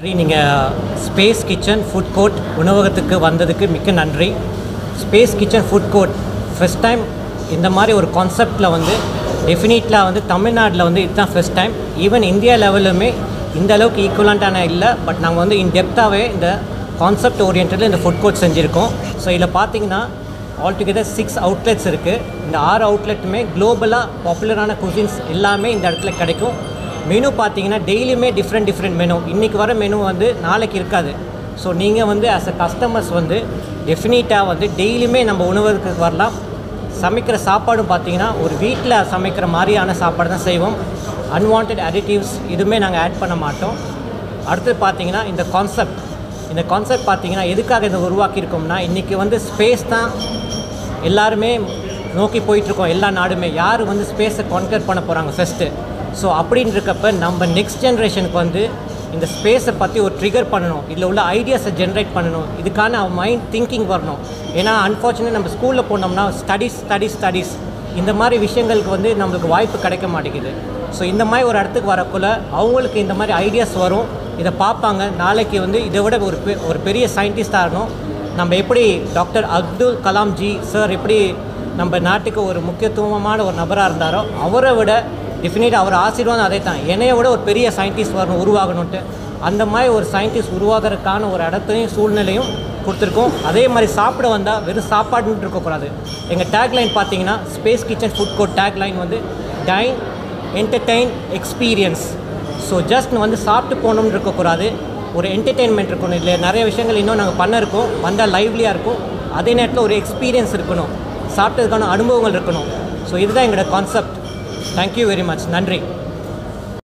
நீங்கள் space Kitchen food court உணவகத்துக்கு வந்ததுக்கு மிக்க நன்றி Space Kitchen food court first time இந்த மாதிரி ஒரு கான்செப்டில் வந்து டெஃபினெட்லாக வந்து தமிழ்நாட்டில் வந்து இதுதான் ஃபஸ்ட் டைம் ஈவன் இந்தியா லெவலுமே இந்த அளவுக்கு ஈக்குவலண்ட்டான இல்லை பட் நாங்கள் வந்து இன் டெப்த்தாகவே இந்த கான்செப்ட் ஓரியன்டில் இந்த ஃபுட் கோர்ட் செஞ்சுருக்கோம் ஸோ இதில் பார்த்தீங்கன்னா ஆல்டுகெதர் சிக்ஸ் அவுட்லெட்ஸ் இருக்குது இந்த ஆறு அவுட்லெட்டுமே குளோபலாக பாப்புலரான குசின்ஸ் எல்லாமே இந்த இடத்துல கிடைக்கும் மெனு பார்த்தீங்கன்னா டெய்லியுமே டிஃப்ரெண்ட் டிஃப்ரெண்ட் மெனு இன்றைக்கி வர மெனு வந்து நாளைக்கு இருக்காது ஸோ நீங்கள் வந்து ஆஸ் அ கஸ்டமர்ஸ் வந்து டெஃபினட்டாக வந்து டெய்லியுமே நம்ம உணவுக்கு வரலாம் சமைக்கிற சாப்பாடும் பார்த்தீங்கன்னா ஒரு வீட்டில் சமைக்கிற மாதிரியான சாப்பாடு தான் செய்வோம் அன்வான்ட் அடிட்டிவ்ஸ் இதுவுமே நாங்கள் ஆட் பண்ண மாட்டோம் அடுத்து பார்த்தீங்கன்னா இந்த கான்செப்ட் இந்த கான்செப்ட் பார்த்தீங்கன்னா எதுக்காக இதை உருவாக்கியிருக்கோம்னா இன்றைக்கி வந்து ஸ்பேஸ் தான் எல்லாருமே நோக்கி போயிட்டுருக்கோம் எல்லா நாடுமே யார் வந்து ஸ்பேஸை கான்கர் பண்ண போகிறாங்க ஃபஸ்ட்டு ஸோ அப்படின்னு இருக்கப்ப நம்ம நெக்ஸ்ட் ஜென்ரேஷனுக்கு வந்து இந்த ஸ்பேஸை பற்றி ஒரு ட்ரிகர் பண்ணணும் இதில் உள்ள ஐடியாஸை ஜென்ரேட் பண்ணணும் இதுக்கான மைண்ட் திங்கிங் வரணும் ஏன்னா அன்ஃபார்ச்சுனேட் நம்ம ஸ்கூலில் போனோம்னா ஸ்டடீஸ் ஸ்டடீஸ் ஸ்டடீஸ் இந்த மாதிரி விஷயங்களுக்கு வந்து நம்மளுக்கு வாய்ப்பு கிடைக்க மாட்டேங்குது ஸோ இந்த மாதிரி ஒரு இடத்துக்கு வரக்குள்ள அவங்களுக்கு இந்த மாதிரி ஐடியாஸ் வரும் இதை பார்ப்பாங்க நாளைக்கு வந்து இதை விட ஒரு பெ- ஒரு பெரிய சயின்டிஸ்டாக ஆகணும் நம்ம எப்படி டாக்டர் அப்துல் கலாம் ஜி சார் எப்படி நம்ம நாட்டுக்கு ஒரு முக்கியத்துவமான ஒரு நபராக இருந்தாரோ அவரை விட டெஃபினட் அவர் ஆசீர்வாதம் அதே தான் என்னைய விட ஒரு பெரிய சயின்டிஸ்ட் வரணும் உருவாகணுன்ட்டு அந்த மாதிரி ஒரு சயின்டிஸ்ட் உருவாகிறதுக்கான ஒரு இடத்தையும் சூழ்நிலையும் கொடுத்துருக்கோம் அதே மாதிரி சாப்பிட வந்தால் வெறும் சாப்பாடுன்ட்டு இருக்கக்கூடாது எங்கள் டேக்லைன் பார்த்தீங்கன்னா Space Kitchen food court tagline வந்து dine entertain experience so just வந்து சாப்பிட்டு போகணும்னு இருக்கக்கூடாது ஒரு என்டர்டெயின்மெண்ட் இருக்கணும் இல்லை நிறைய விஷயங்கள் இன்னும் நாங்கள் பண்ண இருக்கோம் வந்தால் லைவ்லியாக இருக்கும் அதே நேரத்தில் ஒரு எக்ஸ்பீரியன்ஸ் இருக்கணும் சாப்பிட்டதுக்கான அனுபவங்கள் இருக்கணும் ஸோ இதுதான் எங்களோட கான்செப்ட் தேங்க்யூ வெரி மச் நன்றி